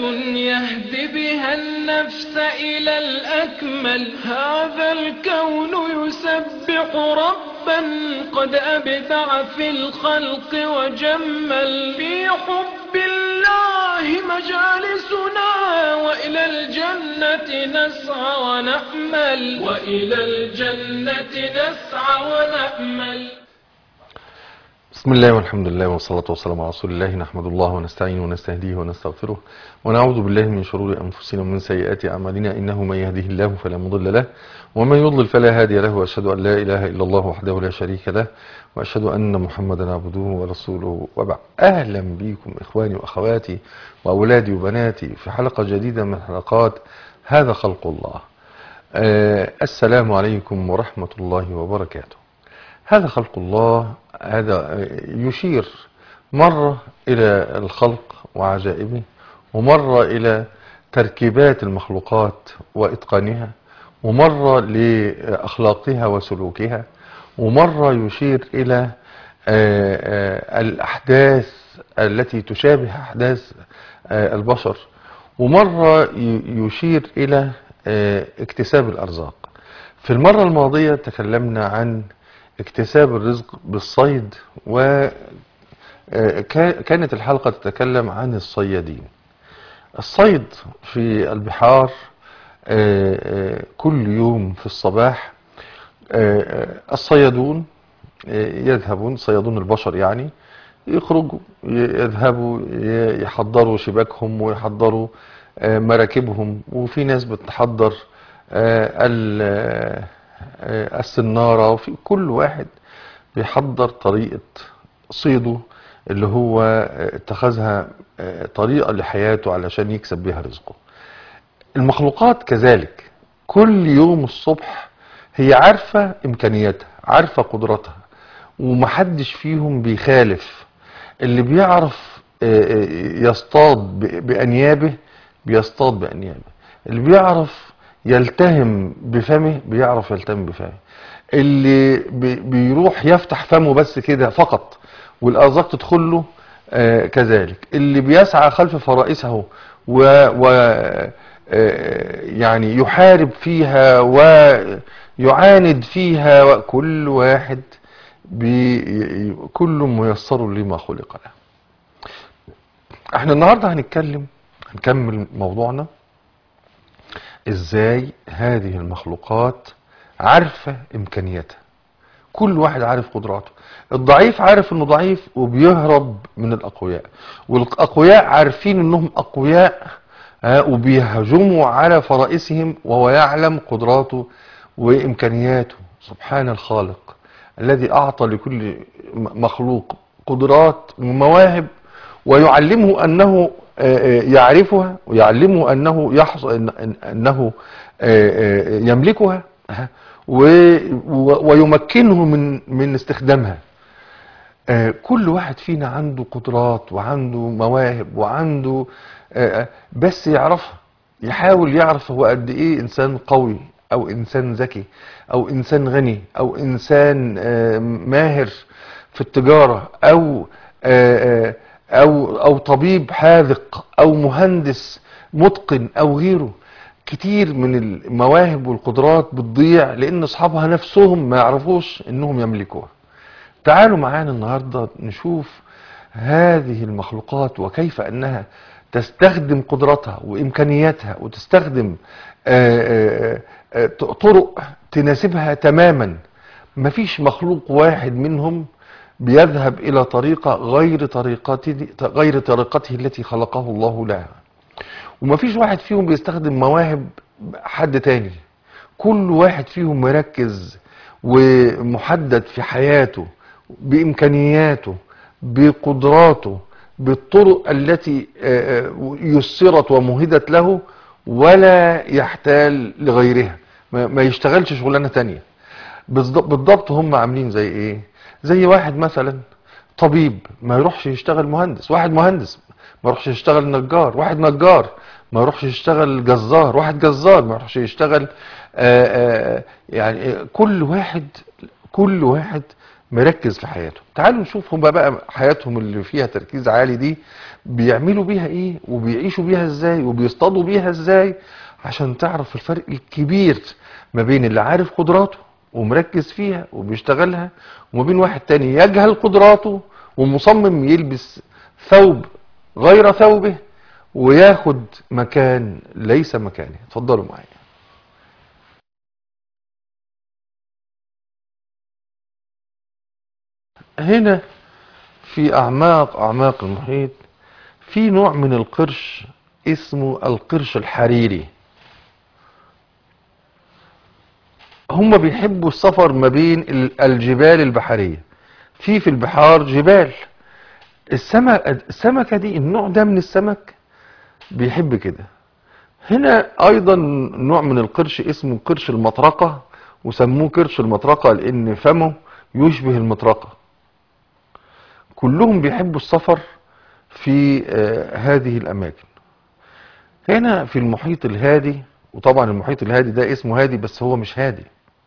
يهدي بها النفس إلى الأكمل هذا الكون يسبح ربا قد أبدع في الخلق وجمل في حب الله مجالسنا وإلى الجنة نسعى ونأمل وإلى الجنة نسعى ونأمل بسم الله والحمد لله والصلاة والسلام على رسول الله نحمد الله ونستعينه ونستهديه ونستغفره ونعوذ بالله من شرور أنفسنا ومن سيئات أعمالنا إنه من يهده الله فلا مضل له ومن يضلل فلا هادي له وأشهد أن لا إله إلا الله وحده لا شريك له وأشهد أن محمدا عبده ورسوله وبعد أهلا بكم إخواني وأخواتي وأولادي وبناتي في حلقة جديدة من حلقات هذا خلق الله آه السلام عليكم ورحمة الله وبركاته هذا خلق الله هذا يشير مرة إلى الخلق وعجائبه ومرة إلى تركيبات المخلوقات وإتقانها ومرة لأخلاقها وسلوكها ومرة يشير إلى الأحداث التي تشابه أحداث البشر ومرة يشير إلى اكتساب الأرزاق في المرة الماضية تكلمنا عن اكتساب الرزق بالصيد وكانت الحلقة تتكلم عن الصيادين الصيد في البحار كل يوم في الصباح الصيادون يذهبون صيادون البشر يعني يخرجوا يذهبوا يحضروا شباكهم ويحضروا مراكبهم وفي ناس بتحضر السنارة وفي كل واحد بيحضر طريقة صيده اللي هو اتخذها طريقة لحياته علشان يكسب بيها رزقه المخلوقات كذلك كل يوم الصبح هي عارفة امكانياتها عارفة قدرتها ومحدش فيهم بيخالف اللي بيعرف يصطاد بأنيابه بيصطاد بأنيابه اللي بيعرف يلتهم بفمه بيعرف يلتهم بفمه اللي بيروح يفتح فمه بس كده فقط والارزاق تدخل له آه كذلك اللي بيسعى خلف فرائسه و, و آه يعني يحارب فيها ويعاند فيها وكل واحد بي كل ميسر لما خلق له احنا النهارده هنتكلم هنكمل موضوعنا ازاي هذه المخلوقات عارفة امكانياتها كل واحد عارف قدراته الضعيف عارف انه ضعيف وبيهرب من الاقوياء والاقوياء عارفين انهم اقوياء وبيهجموا على فرائسهم وهو يعلم قدراته وامكانياته سبحان الخالق الذي اعطى لكل مخلوق قدرات ومواهب ويعلمه انه يعرفها ويعلمه انه يحصل انه يملكها ويمكنه من من استخدامها كل واحد فينا عنده قدرات وعنده مواهب وعنده بس يعرفها يحاول يعرف هو قد ايه انسان قوي او انسان ذكي او انسان غني او انسان ماهر في التجارة او او او طبيب حاذق او مهندس متقن او غيره كتير من المواهب والقدرات بتضيع لان اصحابها نفسهم ما يعرفوش انهم يملكوها تعالوا معانا النهاردة نشوف هذه المخلوقات وكيف انها تستخدم قدراتها وامكانياتها وتستخدم آآ آآ طرق تناسبها تماما مفيش مخلوق واحد منهم بيذهب إلى طريقة غير طريقته غير طريقته التي خلقه الله لها وما فيش واحد فيهم بيستخدم مواهب حد تاني كل واحد فيهم مركز ومحدد في حياته بإمكانياته بقدراته بالطرق التي يسرت ومهدت له ولا يحتال لغيرها ما يشتغلش شغلانة تانية بالضبط هم عاملين زي ايه زي واحد مثلا طبيب ما يروحش يشتغل مهندس واحد مهندس ما يروحش يشتغل نجار واحد نجار ما يروحش يشتغل جزار واحد جزار ما يروحش يشتغل آآ آآ يعني كل واحد كل واحد مركز في حياته تعالوا نشوف هما بقى حياتهم اللي فيها تركيز عالي دي بيعملوا بيها ايه وبيعيشوا بيها ازاي وبيصطادوا بيها ازاي عشان تعرف الفرق الكبير ما بين اللي عارف قدراته ومركز فيها وبيشتغلها وما بين واحد تاني يجهل قدراته ومصمم يلبس ثوب غير ثوبه وياخد مكان ليس مكانه اتفضلوا معايا هنا في أعماق أعماق المحيط في نوع من القرش اسمه القرش الحريري هم بيحبوا السفر ما بين ال- الجبال البحرية في في البحار جبال السمك السمكة دي النوع ده من السمك بيحب كده هنا ايضا نوع من القرش اسمه قرش المطرقة وسموه قرش المطرقة لان فمه يشبه المطرقة كلهم بيحبوا السفر في آه، هذه الاماكن هنا في المحيط الهادي وطبعا المحيط الهادي ده اسمه هادي بس هو مش هادي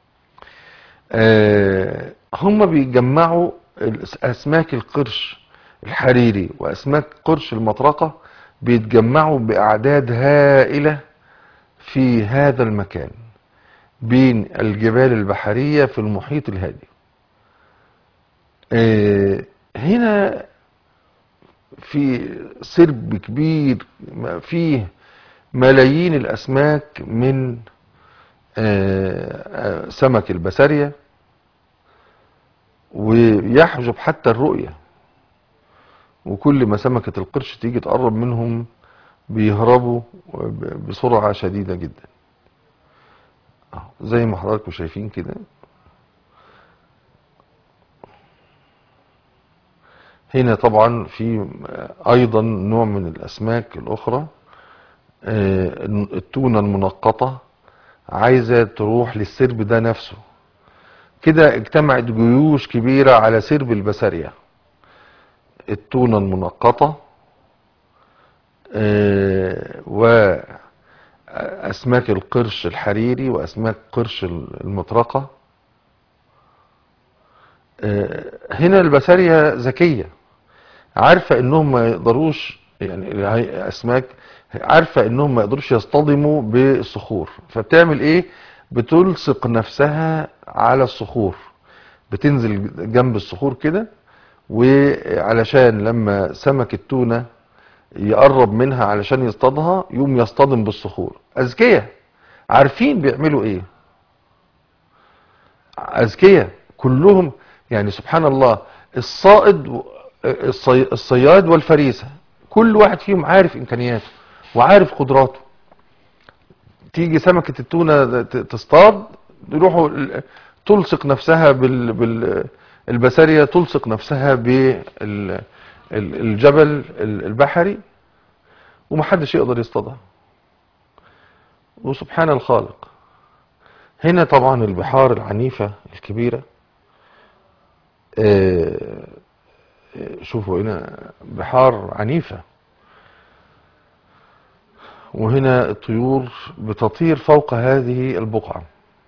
آه، هم بيجمعوا الأس- اسماك القرش الحريري واسماك قرش المطرقة بيتجمعوا باعداد هائلة في هذا المكان بين الجبال البحرية في المحيط الهادي آه، هنا في سرب كبير ما فيه ملايين الأسماك من آه، آه، سمك البسارية ويحجب حتى الرؤية وكل ما سمكة القرش تيجي تقرب منهم بيهربوا ب- بسرعة شديدة جدا أهو، زي ما حضراتكم شايفين كده هنا طبعا في ايضا نوع من الاسماك الاخرى آه، التونة المنقطة عايزة تروح للسرب ده نفسه كده اجتمعت جيوش كبيرة على سرب البسارية التونة المنقطة آه، وأسماك القرش الحريري وأسماك قرش المطرقة آه، هنا البسارية ذكية عارفة انهم ما يقدروش يعني هي اسماك عارفة انهم ما يقدروش يصطدموا بالصخور فبتعمل ايه بتلصق نفسها على الصخور بتنزل جنب الصخور كده وعلشان لما سمك التونة يقرب منها علشان يصطادها يقوم يصطدم بالصخور اذكياء عارفين بيعملوا ايه اذكياء كلهم يعني سبحان الله الصائد و- الصي- الصياد والفريسة كل واحد فيهم عارف امكانياته وعارف قدراته تيجي سمكة التونة ت- تصطاد يروحوا ال- تلصق نفسها بال بال البسارية تلصق نفسها بالجبل البحري ومحدش يقدر يصطادها وسبحان الخالق هنا طبعا البحار العنيفة الكبيرة آه، آه، شوفوا هنا بحار عنيفة وهنا الطيور بتطير فوق هذه البقعة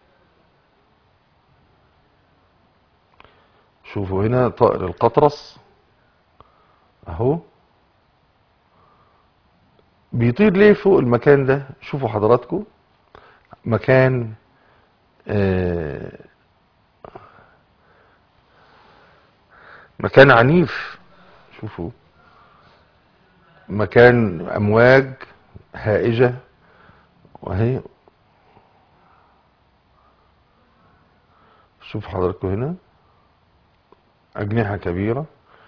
شوفوا هنا طائر القطرس اهو بيطير ليه فوق المكان ده شوفوا حضراتكم مكان آه، مكان عنيف شوفوا مكان امواج هائجة وهي شوف حضراتكم هنا أجنحة كبيرة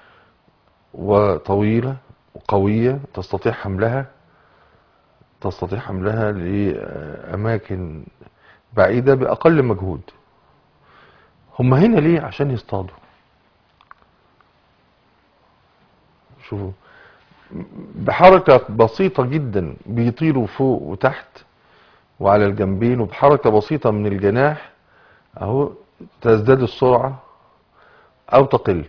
وطويلة وقوية تستطيع حملها تستطيع حملها لأماكن بعيدة بأقل مجهود هم هنا ليه عشان يصطادوا شوفوا بحركة بسيطة جدا بيطيروا فوق وتحت وعلى الجنبين وبحركة بسيطة من الجناح اهو تزداد السرعة او تقل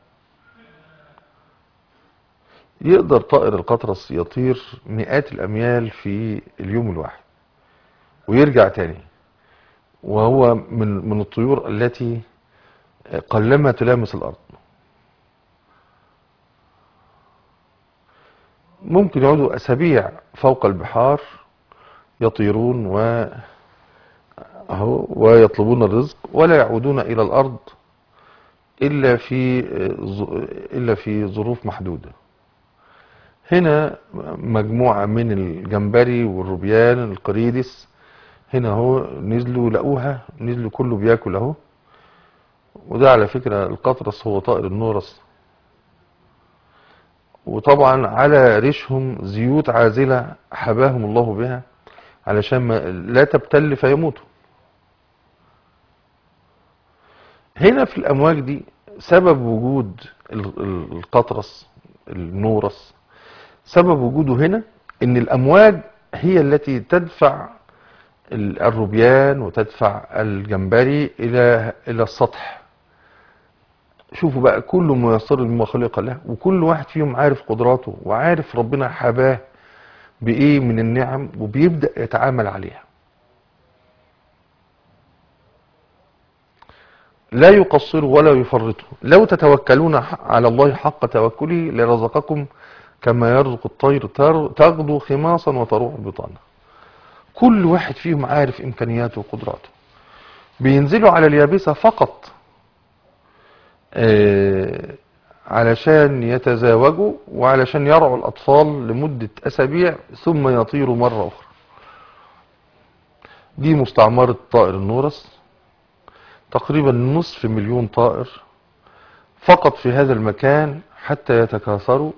يقدر طائر القطرس يطير مئات الاميال في اليوم الواحد ويرجع تاني وهو من من الطيور التي قلما تلامس الأرض ممكن يقعدوا أسابيع فوق البحار يطيرون و أهو ويطلبون الرزق ولا يعودون إلى الأرض إلا في إلا في ظروف محدودة هنا مجموعة من الجمبري والروبيان القريدس هنا هو نزلوا لقوها نزلوا كله بياكل اهو وده على فكرة القطرس هو طائر النورس وطبعا على ريشهم زيوت عازلة حباهم الله بها علشان ما لا تبتل فيموتوا هنا في الأمواج دي سبب وجود القطرس النورس سبب وجوده هنا ان الأمواج هي التي تدفع الروبيان وتدفع الجمبري إلى إلى السطح شوفوا بقى كل ميسر لما خلق له وكل واحد فيهم عارف قدراته وعارف ربنا حباه بإيه من النعم وبيبدأ يتعامل عليها لا يقصروا ولا يفرطوا لو تتوكلون على الله حق توكله لرزقكم كما يرزق الطير تغدو خماصا وتروح بطانا كل واحد فيهم عارف امكانياته وقدراته بينزلوا على اليابسة فقط آه علشان يتزاوجوا وعلشان يرعوا الأطفال لمدة أسابيع ثم يطيروا مرة أخرى دي مستعمرة طائر النورس تقريبا نصف مليون طائر فقط في هذا المكان حتى يتكاثروا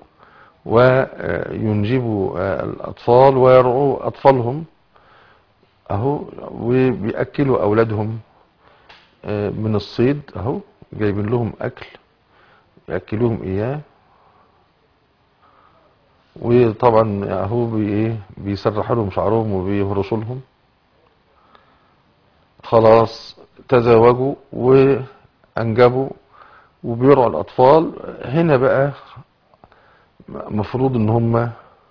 وينجبوا الأطفال ويرعوا أطفالهم أهو وبيأكلوا أولادهم من الصيد أهو جايبين لهم أكل يأكلوهم إياه وطبعا أهو بي بيسرحوا لهم شعرهم وبيهرشوا لهم خلاص تزاوجوا وأنجبوا وبيرعوا الأطفال هنا بقى مفروض ان هم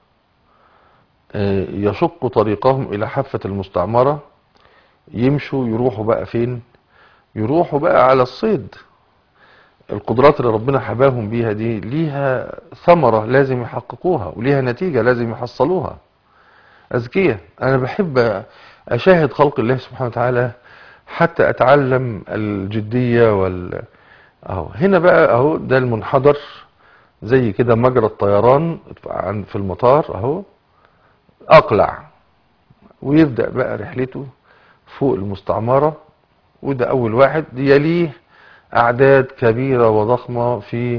يشقوا طريقهم الى حافة المستعمرة يمشوا يروحوا بقى فين يروحوا بقى على الصيد القدرات اللي ربنا حباهم بيها دي ليها ثمرة لازم يحققوها وليها نتيجة لازم يحصلوها أذكية أنا بحب أشاهد خلق الله سبحانه وتعالى حتى أتعلم الجدية وال أهو هنا بقى أهو ده المنحدر زي كده مجرى الطيران في المطار اهو اقلع ويبدأ بقى رحلته فوق المستعمرة وده اول واحد يليه اعداد كبيرة وضخمة في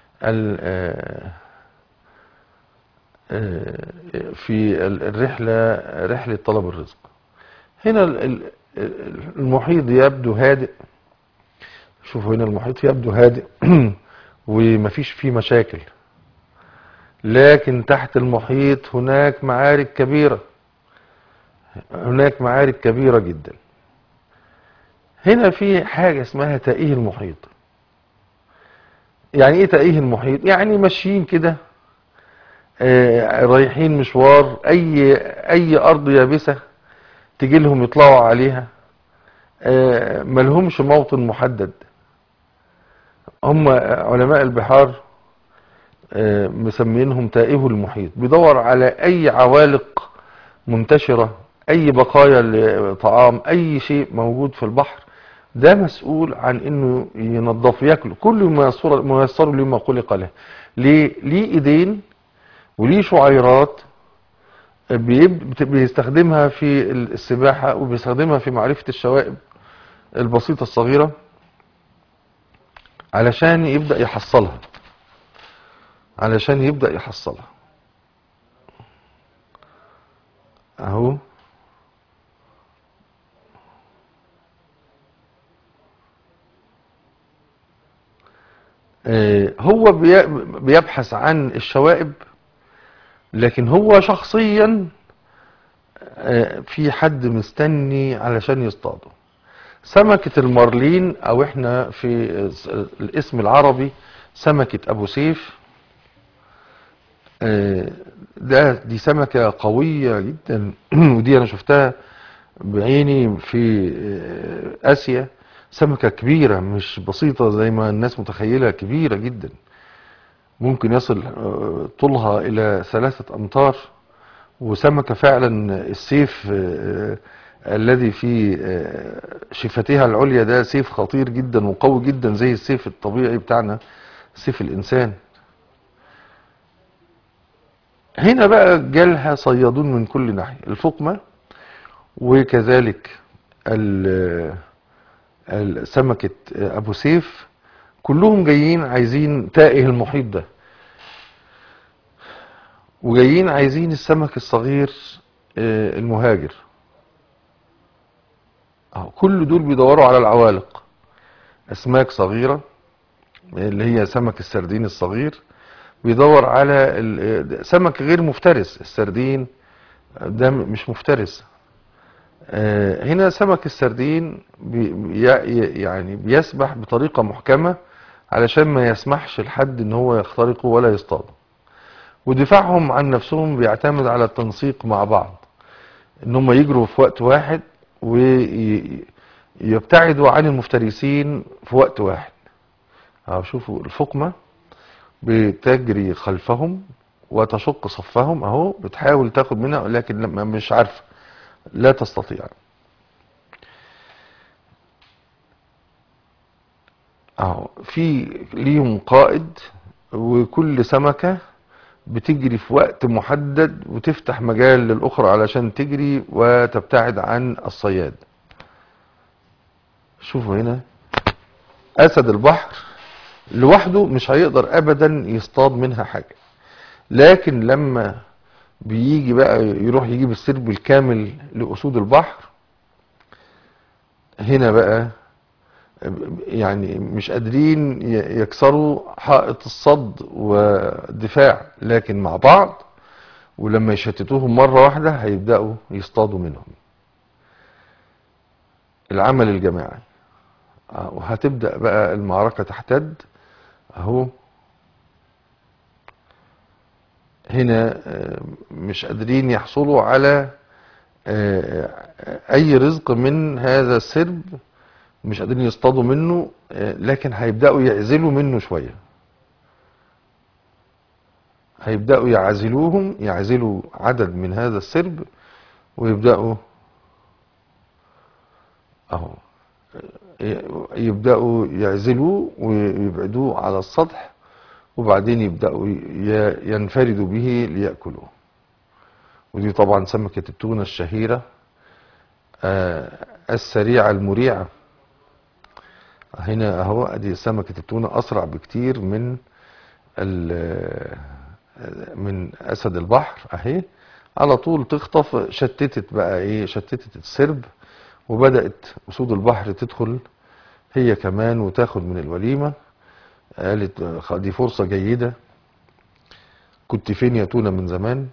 في الرحلة رحلة طلب الرزق هنا المحيط يبدو هادئ شوفوا هنا المحيط يبدو هادئ ومفيش فيه مشاكل لكن تحت المحيط هناك معارك كبيرة هناك معارك كبيرة جدا هنا في حاجة اسمها تأيه المحيط يعني ايه تأيه المحيط يعني ماشيين كده آه رايحين مشوار اي اي ارض يابسة تجي لهم يطلعوا عليها آه ملهمش موطن محدد هم علماء البحار مسمينهم تائه المحيط بيدور على اي عوالق منتشرة اي بقايا لطعام اي شيء موجود في البحر ده مسؤول عن انه ينظف ياكله كل ميسر ميسر لما خلق له ليه ليه ايدين وليه شعيرات بيستخدمها في السباحة وبيستخدمها في معرفة الشوائب البسيطة الصغيرة علشان يبدأ يحصلها علشان يبدأ يحصلها اهو آه هو بيبحث عن الشوائب لكن هو شخصيا آه في حد مستني علشان يصطاده سمكة المارلين او احنا في الاسم العربي سمكة ابو سيف ده دي سمكة قوية جدا ودي انا شفتها بعيني في اسيا سمكة كبيرة مش بسيطة زي ما الناس متخيلة كبيرة جدا ممكن يصل آه، طولها إلى ثلاثة أمتار وسمكة فعلا السيف آه، الذي في آه، شفتها العليا ده سيف خطير جدا وقوي جدا زي السيف الطبيعي بتاعنا سيف الإنسان هنا بقى جالها صيادون من كل ناحية الفقمة وكذلك ال- ال- سمكة أبو سيف كلهم جايين عايزين تائه المحيط ده وجايين عايزين السمك الصغير آه، المهاجر أهو كل دول بيدوروا على العوالق أسماك صغيرة اللي هي سمك السردين الصغير بيدور على ال- سمك غير مفترس السردين ده م- مش مفترس آه، هنا سمك السردين بي ي- يعني بيسبح بطريقة محكمة علشان ما يسمحش لحد ان هو يخترقه ولا يصطاده ودفاعهم عن نفسهم بيعتمد على التنسيق مع بعض ان هم يجروا في وقت واحد ويبتعدوا عن المفترسين في وقت واحد اهو شوفوا الفقمة بتجري خلفهم وتشق صفهم اهو بتحاول تاخد منها لكن لما مش عارفة لا تستطيع اهو في ليهم قائد وكل سمكة بتجري في وقت محدد وتفتح مجال للأخرى علشان تجري وتبتعد عن الصياد شوفوا هنا أسد البحر لوحده مش هيقدر أبدا يصطاد منها حاجة لكن لما بيجي بقى يروح يجيب السرب الكامل لأسود البحر هنا بقى يعني مش قادرين ي- يكسروا حائط الصد والدفاع لكن مع بعض ولما يشتتوهم مرة واحدة هيبدأوا يصطادوا منهم العمل الجماعي آه، وهتبدأ بقى المعركة تحتد اهو هنا آه، مش قادرين يحصلوا على آه، اي رزق من هذا السرب مش قادرين يصطادوا منه آه، لكن هيبدأوا يعزلوا منه شوية هيبدأوا يعزلوهم يعزلوا عدد من هذا السرب ويبدأوا اهو آه، يبدأوا يعزلوه ويبعدوه على السطح وبعدين يبدأوا ي- ينفردوا به ليأكلوه ودي طبعا سمكة التونة الشهيرة آه، السريعة المريعة هنا اهو ادي سمكة التونة اسرع بكتير من ال- من اسد البحر اهي على طول تخطف شتتت بقى ايه شتتت السرب وبدأت اسود البحر تدخل هي كمان وتاخد من الوليمة قالت آه، دي فرصة جيدة كنت فين يا تونة من زمان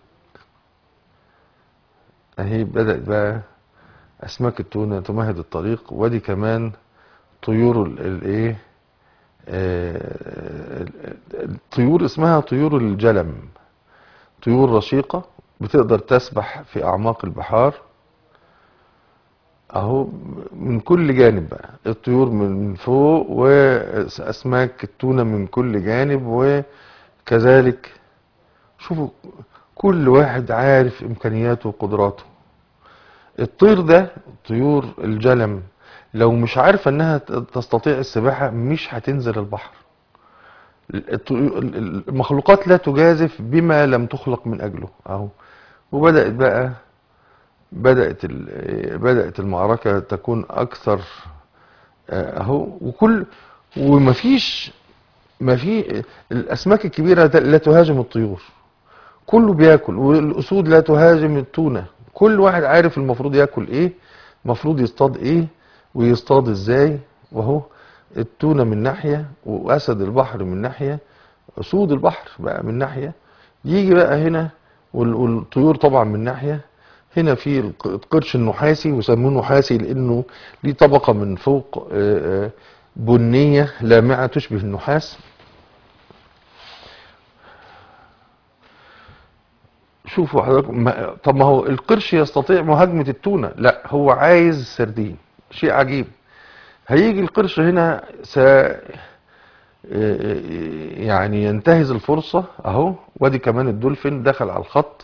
اهي بدأت بقى اسماك التونة تمهد الطريق ودي كمان طيور ال- الايه آه، الطيور اسمها طيور الجلم طيور رشيقة بتقدر تسبح في أعماق البحار أهو من كل جانب بقى الطيور من فوق وأسماك التونة من كل جانب وكذلك شوفوا كل واحد عارف إمكانياته وقدراته الطير ده طيور الجلم لو مش عارفة انها تستطيع السباحة مش هتنزل البحر الطيو- المخلوقات لا تجازف بما لم تخلق من اجله اهو وبدأت بقى بدأت ال- بدأت المعركة تكون اكثر آه، اهو وكل ومفيش ما في الاسماك الكبيرة لا تهاجم الطيور كله بياكل والاسود لا تهاجم التونة كل واحد عارف المفروض ياكل ايه المفروض يصطاد ايه ويصطاد ازاي وهو التونة من ناحية واسد البحر من ناحية اسود البحر بقى من ناحية يجي بقى هنا وال- والطيور طبعا من ناحية هنا في الق- القرش النحاسي وسموه نحاسي لانه ليه طبقة من فوق آه، آه، بنية لامعة تشبه النحاس شوفوا حضراتكم ما- طب ما هو القرش يستطيع مهاجمة التونة لا هو عايز سردين شيء عجيب هيجي القرش هنا س يعني ينتهز الفرصة اهو وادي كمان الدولفين دخل على الخط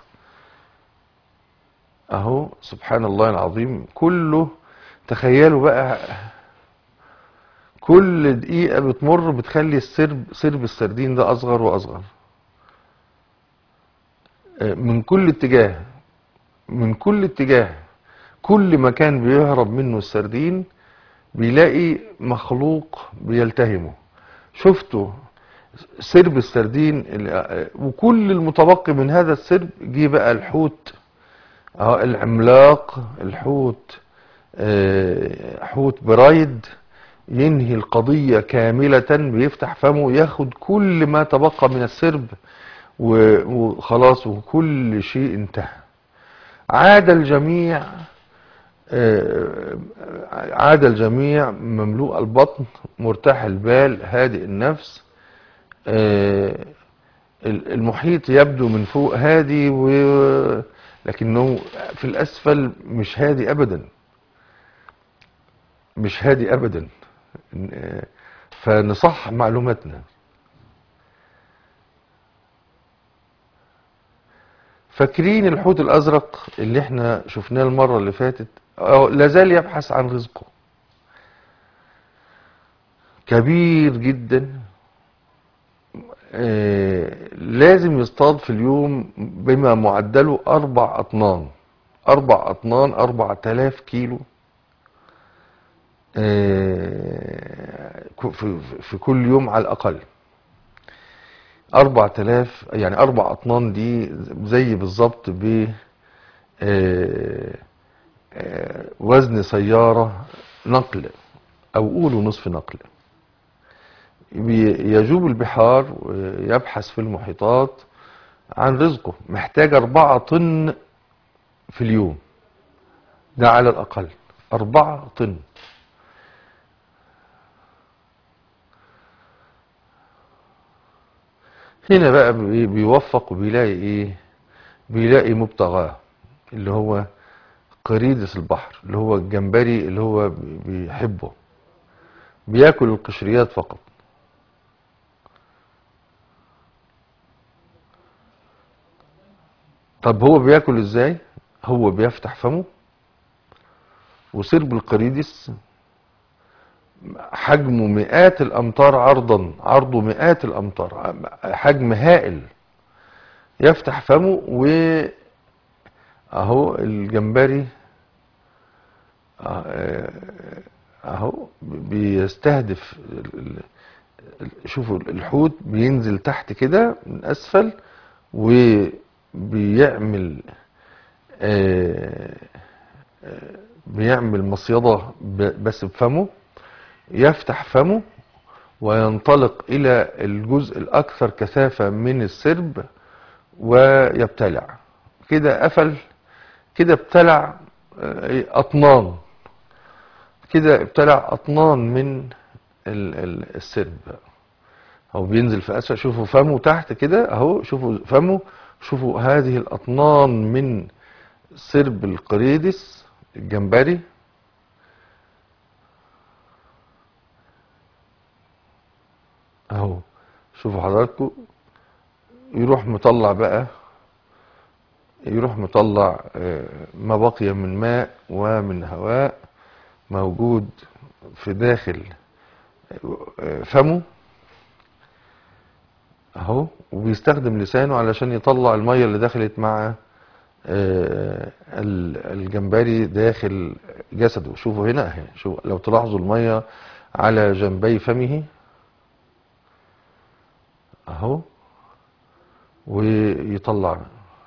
اهو سبحان الله العظيم كله تخيلوا بقى كل دقيقة بتمر بتخلي السرب سرب السردين ده اصغر واصغر من كل اتجاه من كل اتجاه كل مكان بيهرب منه السردين بيلاقي مخلوق بيلتهمه شفتوا سرب السردين اللي- وكل المتبقي من هذا السرب جه بقى الحوت اه العملاق الحوت آه، حوت برايد ينهي القضية كاملة بيفتح فمه ياخد كل ما تبقى من السرب و- وخلاص وكل شيء انتهى عاد الجميع آه، عاد الجميع مملوء البطن مرتاح البال هادئ النفس آه، المحيط يبدو من فوق هادي و... لكنه في الأسفل مش هادي أبدا مش هادي أبدا آه، فنصح معلوماتنا فاكرين الحوت الأزرق اللي احنا شفناه المرة اللي فاتت آه، لازال يبحث عن رزقه كبير جدا آه، لازم يصطاد في اليوم بما معدله أربع أطنان أربع أطنان أربع تلاف كيلو آه، ك- في في كل يوم على الأقل أربع تلاف يعني أربع أطنان دي زي بالظبط ب آه، آه، وزن سيارة نقل أو قولوا نصف نقل بي- يجوب البحار ويبحث في المحيطات عن رزقه محتاج أربعة طن في اليوم ده على الأقل أربعة طن هنا بقى بي- بيوفق وبيلاقي ايه بيلاقي مبتغاه اللي هو قريدس البحر اللي هو الجمبري اللي هو بي- بيحبه بياكل القشريات فقط طب هو بياكل ازاي هو بيفتح فمه وسرب القريدس حجمه مئات الامتار عرضا عرضه مئات الامتار حجم هائل يفتح فمه و اهو الجمبري آه، اهو بيستهدف ال- ال- ال- شوفوا الحوت بينزل تحت كده من اسفل وبيعمل آه، آه، بيعمل مصيدة ب- بس بفمه يفتح فمه وينطلق إلى الجزء الأكثر كثافة من السرب ويبتلع كده قفل كده ابتلع آه، أطنان كده ابتلع أطنان من ال- ال- السرب هو بينزل في أسفل شوفوا فمه تحت كده أهو شوفوا فمه شوفوا هذه الأطنان من سرب القريدس الجمبري اهو شوفوا حضراتكم يروح مطلع بقى يروح مطلع آه، ما بقي من ماء ومن هواء موجود في داخل آه، فمه اهو وبيستخدم لسانه علشان يطلع المية اللي دخلت مع آه، ال- الجمبري داخل جسده شوفوا هنا اهي شوفوا لو تلاحظوا المية على جنبي فمه اهو ويطلع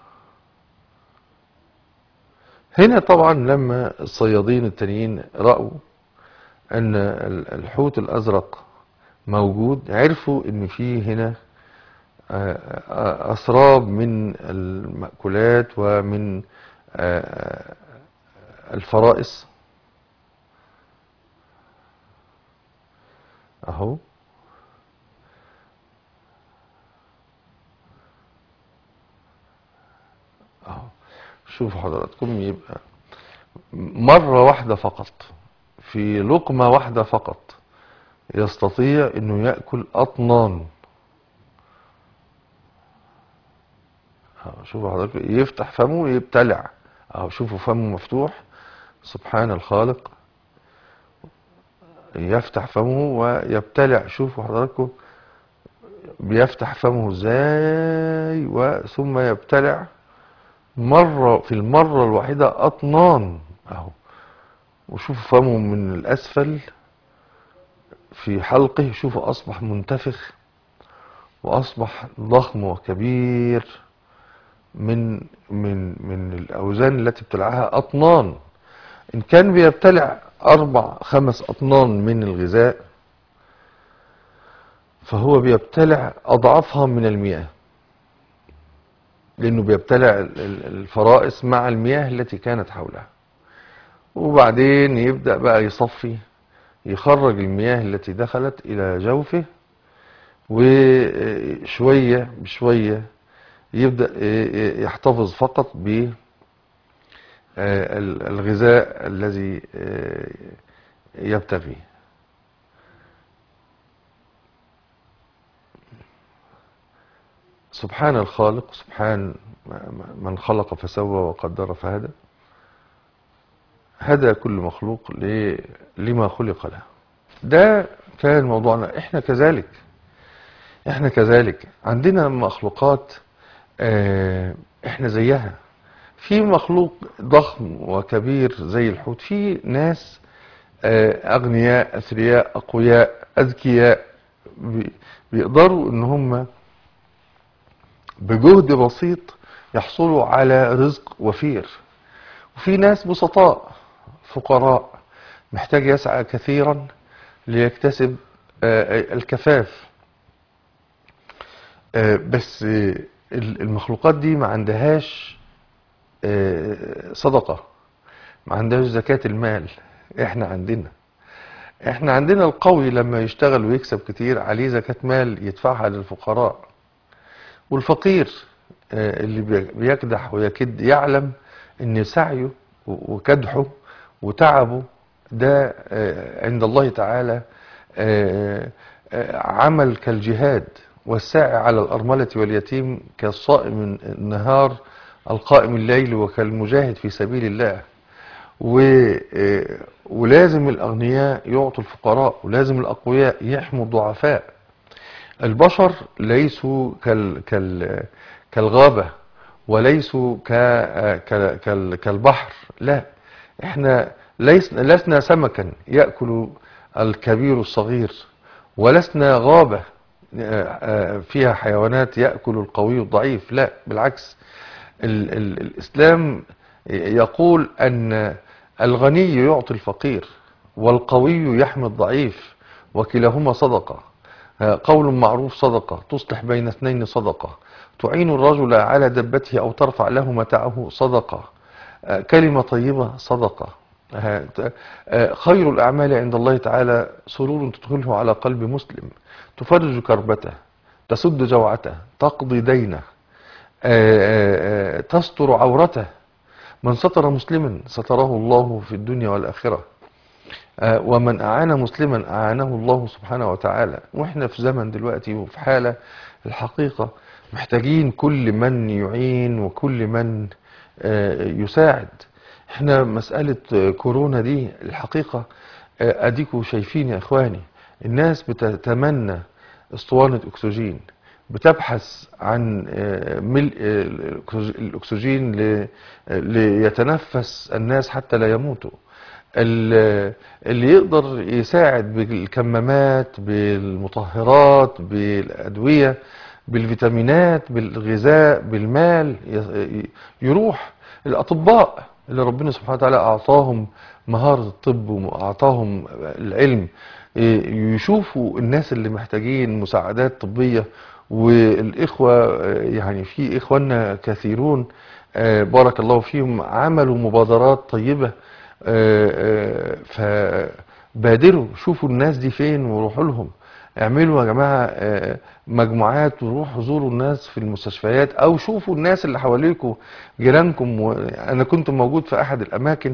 هنا طبعا لما الصيادين التانيين رأوا ان ال- الحوت الازرق موجود عرفوا ان في هنا آه، آه، اسراب من المأكولات ومن آه، الفرائس اهو اهو شوفوا حضراتكم يبقى مرة واحدة فقط في لقمة واحدة فقط يستطيع انه يأكل اطنان أهو شوفوا حضرتك يفتح فمه ويبتلع اهو شوفوا فمه مفتوح سبحان الخالق يفتح فمه ويبتلع شوفوا حضراتكم بيفتح فمه ازاي وثم يبتلع مرة في المرة الواحدة أطنان أهو وشوفوا فمه من الأسفل في حلقه شوفوا أصبح منتفخ وأصبح ضخم وكبير من من من الأوزان التي ابتلعها أطنان إن كان بيبتلع أربع خمس أطنان من الغذاء فهو بيبتلع أضعافها من المياه لأنه بيبتلع ال- ال- الفرائس مع المياه التي كانت حولها وبعدين يبدأ بقى يصفي يخرج المياه التي دخلت إلى جوفه وشوية بشوية يبدأ يحتفظ فقط ب الغذاء الذي يبتغيه سبحان الخالق سبحان من خلق فسوى وقدر فهدى هدى كل مخلوق ل- لما خلق له ده كان موضوعنا احنا كذلك احنا كذلك عندنا مخلوقات آه، احنا زيها في مخلوق ضخم وكبير زي الحوت في ناس آه، اغنياء اثرياء اقوياء اذكياء بي- بيقدروا ان هم بجهد بسيط يحصلوا على رزق وفير وفي ناس بسطاء فقراء محتاج يسعى كثيرا ليكتسب آه، الكفاف آه، بس آه، المخلوقات دي ما عندهاش آه، صدقة ما عندهاش زكاة المال احنا عندنا احنا عندنا القوي لما يشتغل ويكسب كتير عليه زكاة مال يدفعها للفقراء والفقير آه، اللي بي- بيكدح ويكد يعلم ان سعيه و- وكدحه وتعبه ده آه، عند الله تعالى آه، آه، عمل كالجهاد والساعي على الأرملة واليتيم كالصائم النهار القائم الليل وكالمجاهد في سبيل الله و آه، ولازم الأغنياء يعطوا الفقراء ولازم الأقوياء يحموا الضعفاء البشر ليسوا كال كال كالغابة وليسوا ك كال كال كالبحر لا احنا ليسنا لسنا سمكا يأكل الكبير الصغير ولسنا غابة آه، آه، فيها حيوانات يأكل القوي الضعيف لا بالعكس ال ال الإسلام يقول أن الغني يعطي الفقير والقوي يحمي الضعيف وكلاهما صدقة آه، قول معروف صدقة تصلح بين اثنين صدقة تعين الرجل على دبته أو ترفع له متاعه صدقة آه، كلمة طيبة صدقة آه، ت- آه، خير الأعمال عند الله تعالى سرور تدخله على قلب مسلم تفرج كربته تسد جوعته تقضي دينه آه، آه، آه، تستر عورته من ستر مسلما ستره الله في الدنيا والآخرة آه، ومن أعان مسلما أعانه الله سبحانه وتعالى وإحنا في زمن دلوقتي وفي حالة الحقيقة محتاجين كل من يعين وكل من آه، يساعد احنا مسألة آه، كورونا دي الحقيقة آه، أديكوا شايفين يا إخواني الناس بتتمنى اسطوانة أكسجين بتبحث عن آه، ملء آه، الأكسج- الأكسجين ل- ليتنفس الناس حتى لا يموتوا ال- اللي يقدر يساعد بالكمامات بالمطهرات بالأدوية بالفيتامينات بالغذاء بالمال ي- يروح الأطباء اللي ربنا سبحانه وتعالى أعطاهم مهارة الطب وأعطاهم العلم يشوفوا الناس اللي محتاجين مساعدات طبية والإخوة يعني في إخواننا كثيرون آه، بارك الله فيهم عملوا مبادرات طيبة آه، آه، فبادروا شوفوا الناس دي فين وروحوا لهم اعملوا يا جماعة آه، مجموعات وروحوا زوروا الناس في المستشفيات او شوفوا الناس اللي حواليكم جيرانكم و... انا كنت موجود في احد الاماكن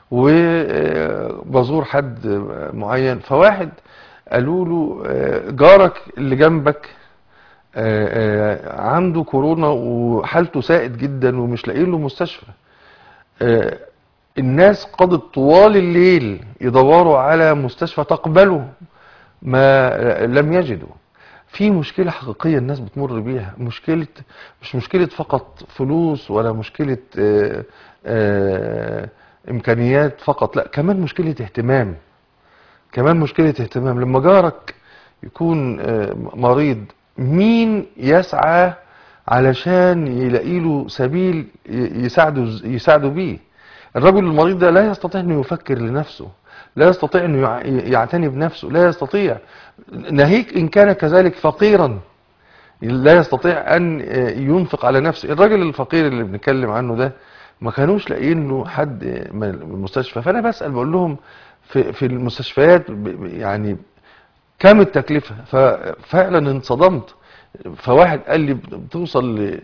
وبزور حد معين فواحد قالوا له آه، جارك اللي جنبك آه، آه، عنده كورونا وحالته سائد جدا ومش لاقيين له مستشفى آه، الناس قضت طوال الليل يدوروا على مستشفى تقبله ما لم يجدوا في مشكلة حقيقية الناس بتمر بيها مشكلة مش مشكلة فقط فلوس ولا مشكلة آه، آه، إمكانيات فقط لا كمان مشكلة اهتمام كمان مشكلة اهتمام لما جارك يكون آه، مريض مين يسعى علشان يلاقي له سبيل ي- يساعده يساعده بيه الرجل المريض ده لا يستطيع انه يفكر لنفسه لا يستطيع انه يع- يعتني بنفسه لا يستطيع ناهيك ان كان كذلك فقيرا لا يستطيع ان ينفق على نفسه الراجل الفقير اللي بنتكلم عنه ده ما كانوش لاقيين له حد من المستشفى فانا بسال بقول لهم في في المستشفيات ب- ب- يعني كام التكلفه ففعلا انصدمت فواحد قال لي بتوصل ل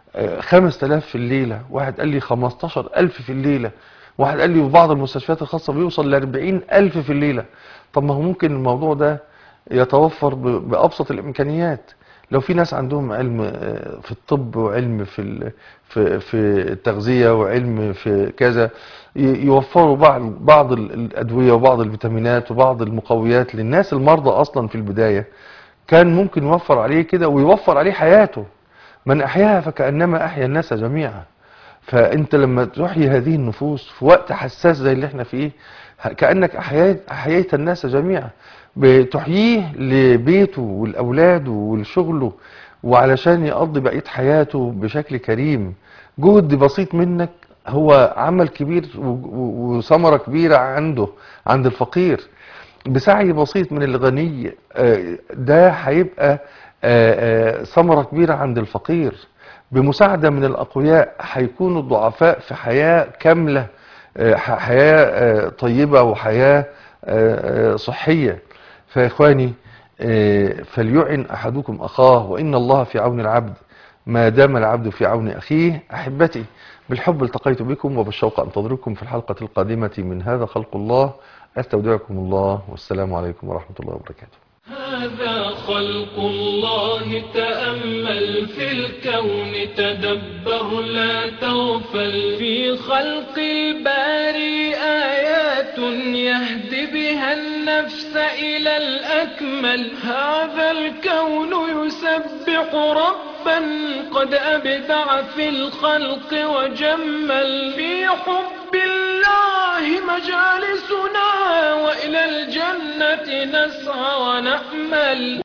5000 في الليله واحد قال لي 15000 في الليله واحد قال لي في بعض المستشفيات الخاصه بيوصل ل 40000 في الليله طب ما هو ممكن الموضوع ده يتوفر ب- بأبسط الإمكانيات لو في ناس عندهم علم آه، في الطب وعلم في ال- في في التغذية وعلم في كذا ي- يوفروا بعض بعض ال- الأدوية وبعض الفيتامينات وبعض المقويات للناس المرضى أصلا في البداية كان ممكن يوفر عليه كده ويوفر عليه حياته من أحياها فكأنما أحيا الناس جميعا فانت لما تحيي هذه النفوس في وقت حساس زي اللي احنا فيه ه- كأنك أحييت, أحييت الناس جميعا بتحييه لبيته ولأولاده ولشغله وعلشان يقضي بقية حياته بشكل كريم جهد بسيط منك هو عمل كبير و- و- وثمرة كبيرة عنده عند الفقير بسعي بسيط من الغني آه، ده هيبقى آه، آه، ثمرة كبيرة عند الفقير بمساعدة من الأقوياء هيكونوا الضعفاء في حياة كاملة آه، ح- حياة آه، طيبة وحياة آه، آه، صحية فيا إخواني آه، فليعن أحدكم أخاه وإن الله في عون العبد ما دام العبد في عون أخيه أحبتي بالحب التقيت بكم وبالشوق أنتظركم في الحلقة القادمة من هذا خلق الله أستودعكم الله والسلام عليكم ورحمة الله وبركاته هذا خلق الله تأمل في الكون تدبر لا تغفل في خلق الباري آيات يهدي بها النفس إلى الأكمل هذا الكون يسبح ربا قد أبدع في الخلق وجمل في حب الله مجالسنا وإلى الجنة نسعى ونأمل